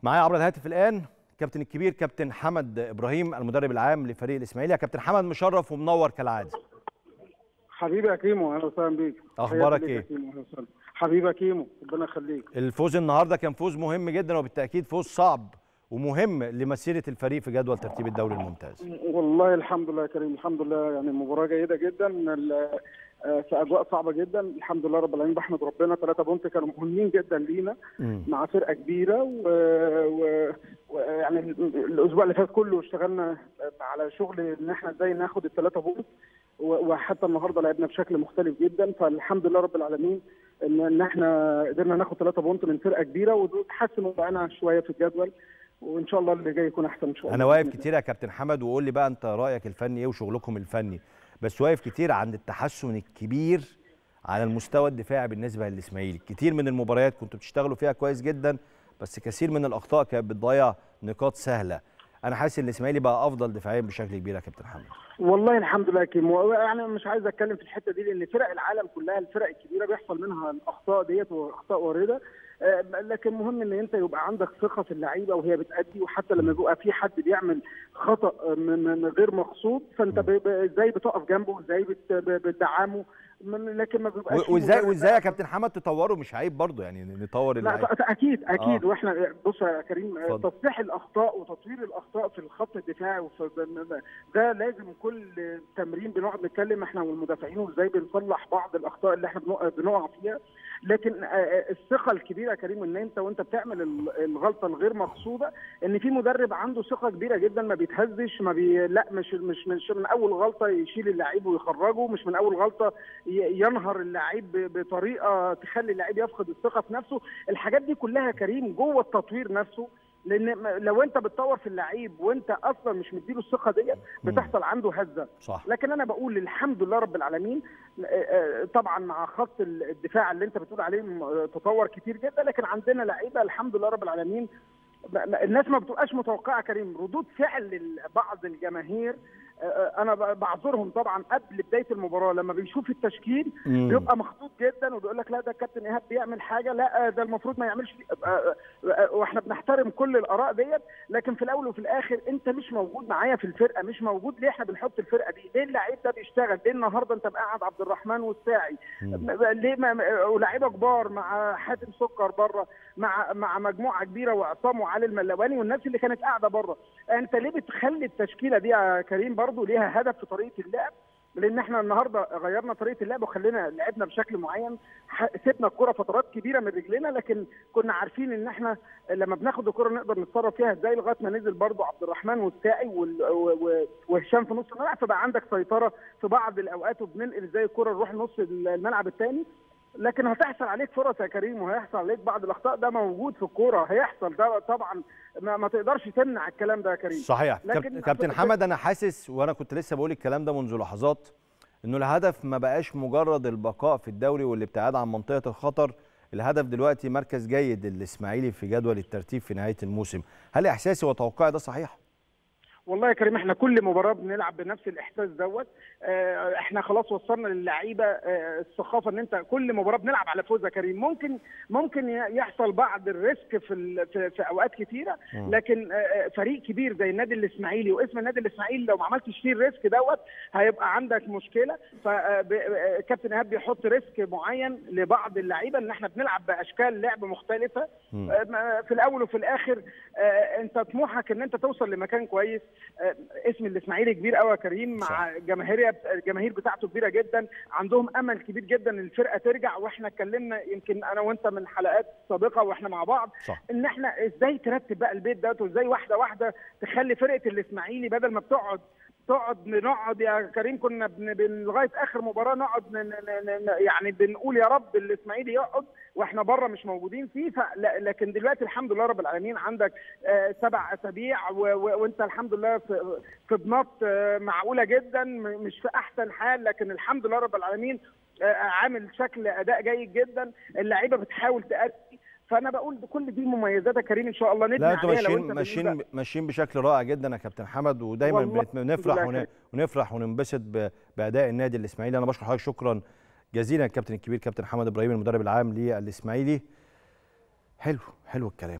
معايا عبر الهاتف الان كابتن الكبير كابتن حمد ابراهيم المدرب العام لفريق الاسماعيلي يا كابتن حمد مشرف ومنور كالعاده حبيبي يا كيمو اهلا وسهلا بيك أخبارك تحياتي إيه؟ ليك يا كيمو، أهلا وسهلا. حبيبي يا كيمو ربنا يخليك الفوز النهارده كان فوز مهم جدا وبالتاكيد فوز صعب ومهم لمسيره الفريق في جدول ترتيب الدوري الممتاز والله الحمد لله يا كريم الحمد لله يعني مباراه جيده جدا ال- آه، في اجواء صعبه جدا الحمد لله رب العالمين بحمد ربنا ثلاثه بونت كانوا مهمين جدا لينا مم. مع فرقه كبيره ويعني و... و... يعني الاسبوع اللي فات كله اشتغلنا على شغل ان احنا ازاي ناخد الثلاثه بونت و- وحتى النهارده لعبنا بشكل مختلف جدا فالحمد لله رب العالمين ان ان احنا قدرنا ناخد ثلاثه بونت من فرقه كبيره وتحسن وضعنا شويه في الجدول وان شاء الله اللي جاي يكون احسن ان شاء الله انا واقف كتير يا كابتن حمد وقول لي بقى انت رايك الفني ايه وشغلكم الفني بس واقف كتير عند التحسن الكبير على المستوى الدفاعي بالنسبه للاسماعيلي كتير من المباريات كنتوا بتشتغلوا فيها كويس جدا بس كثير من الاخطاء كانت بتضيع نقاط سهله انا حاسس ان الاسماعيلي بقى افضل دفاعيا بشكل كبير يا كابتن حمد والله الحمد لله يا كيمو يعني مش عايز اتكلم في الحته دي لان فرق العالم كلها الفرق الكبيره بيحصل منها الاخطاء ديت واخطاء وارده آه، لكن مهم ان انت يبقى عندك ثقه في اللعيبه وهي بتادي وحتى لما بيبقى في حد بيعمل خطا من من غير مقصود فانت ب- ب- ازاي بتقف جنبه ازاي بت- ب- بتدعمه من- لكن ما بيبقاش و- في وازاي مدرب وازاي يا كابتن حمد تطوروا مش عيب برضه يعني نطور لا اللعيبه ط- اكيد اكيد آه. واحنا بص يا كريم اتفضل. تصليح الاخطاء وتطوير الاخطاء في الخط الدفاعي وفي ده لازم كل تمرين بنقعد نتكلم احنا والمدافعين وازاي بنصلح بعض الاخطاء اللي احنا بنقع- بنقع فيها لكن آه، آه، الثقه الكبيره يا كريم ان انت وانت بتعمل ال- الغلطه الغير مقصوده ان في مدرب عنده ثقه كبيره جدا ما بيتهزش ما بي لا مش مش مش من اول غلطه يشيل اللعيب ويخرجه مش من اول غلطه ي- ينهر اللعيب ب- بطريقه تخلي اللعيب يفقد الثقه في نفسه الحاجات دي كلها يا كريم جوه التطوير نفسه لان م- لو انت بتطور في اللعيب وانت اصلا مش مديله الثقه ديت بتحصل عنده هزه صح لكن انا بقول الحمد لله رب العالمين آه، آه، طبعا مع خط الدفاع اللي انت بتقول عليه م- تطور كتير جدا لكن عندنا لعيبه الحمد لله رب العالمين ب- ب- الناس ما بتبقاش متوقعه كريم ردود فعل ال- بعض الجماهير آه، آه، انا ب- بعذرهم طبعا قبل بدايه المباراه لما بيشوف التشكيل مم. بيبقى مخطوط جدا وبيقول لك لا ده الكابتن ايهاب بيعمل حاجه لا ده المفروض ما يعملش آه، آه، آه، واحنا بنحترم كل الاراء ديت لكن في الاول وفي الاخر انت مش موجود معايا في الفرقه مش موجود ليه احنا بنحط الفرقه دي ليه اللعيب ده بيشتغل ليه النهارده انت مقعد عبد الرحمن والساعي م- ليه ما ما- ولاعيبه كبار مع حاتم سكر بره مع مع مجموعه كبيره وعصام وعلي الملواني والناس اللي كانت قاعده بره انت ليه بتخلي التشكيله دي يا كريم برضو ليها هدف في طريقه اللعب لان احنا النهارده غيرنا طريقه اللعب وخلينا لعبنا بشكل معين ح- سيبنا الكره فترات كبيره من رجلنا لكن كنا عارفين ان احنا لما بناخد الكره نقدر نتصرف فيها ازاي لغايه ما نزل برضو عبد الرحمن والساعي وال- و- و- وهشام في نص الملعب فبقى عندك سيطره في بعض الاوقات وبننقل ازاي الكره نروح نص الملعب الثاني لكن هتحصل عليك فرص يا كريم وهيحصل عليك بعض الاخطاء ده موجود في الكوره هيحصل ده طبعا ما, ما تقدرش تمنع الكلام ده يا كريم صحيح لكن- كابتن كابتن حمد انا حاسس وانا كنت لسه بقول الكلام ده منذ لحظات انه الهدف ما بقاش مجرد البقاء في الدوري والابتعاد عن منطقه الخطر الهدف دلوقتي مركز جيد للاسماعيلي في جدول الترتيب في نهايه الموسم هل احساسي وتوقعي ده صحيح والله يا كريم احنا كل مباراه بنلعب بنفس الاحساس دوت اه، احنا خلاص وصلنا للعيبه اه، الثقافه ان انت كل مباراه بنلعب على فوز يا كريم ممكن ممكن ي- يحصل بعض الريسك في ال- في, في اوقات كتيره لكن اه، اه، فريق كبير زي النادي الاسماعيلي واسم النادي الاسماعيلي لو ما عملتش فيه الريسك دوت هيبقى عندك مشكله فكابتن ايهاب بيحط ريسك معين لبعض اللعيبه ان احنا بنلعب باشكال لعب مختلفه مم. اه، في الاول وفي الاخر اه، انت طموحك ان انت توصل لمكان كويس آه، اسم الاسماعيلي كبير قوي يا كريم مع جماهيريه الجماهير بتاعته كبيره جدا عندهم امل كبير جدا ان الفرقه ترجع واحنا اتكلمنا يمكن انا وانت من حلقات سابقه واحنا مع بعض صح ان احنا ازاي ترتب بقى البيت ده وازاي واحده واحده تخلي فرقه الاسماعيلي بدل ما بتقعد تقعد نقعد يا كريم كنا بن بن لغايه اخر مباراه نقعد ن ن ن يعني بنقول يا رب الاسماعيلي يقعد واحنا بره مش موجودين فيه فلا- لكن دلوقتي الحمد لله رب العالمين عندك آه، سبع اسابيع و- و- وانت الحمد لله في في بنط آه، معقوله جدا م- مش في احسن حال لكن الحمد لله رب العالمين آه، عامل شكل اداء جيد جدا اللعيبه بتحاول تأدي فانا بقول كل دي مميزات يا كريم ان شاء الله نبني لا انتوا عليها لو ماشيين انت ماشيين بالنسبة- ماشيين بشكل رائع جدا يا كابتن حمد ودايما والله بنت- بنفرح الحمد لله ون- خير. ونفرح وننبسط ب- باداء النادي الاسماعيلي انا بشكر حضرتك شكرا جزيلا الكابتن الكبير كابتن حمد ابراهيم المدرب العام للاسماعيلي حلو حلو الكلام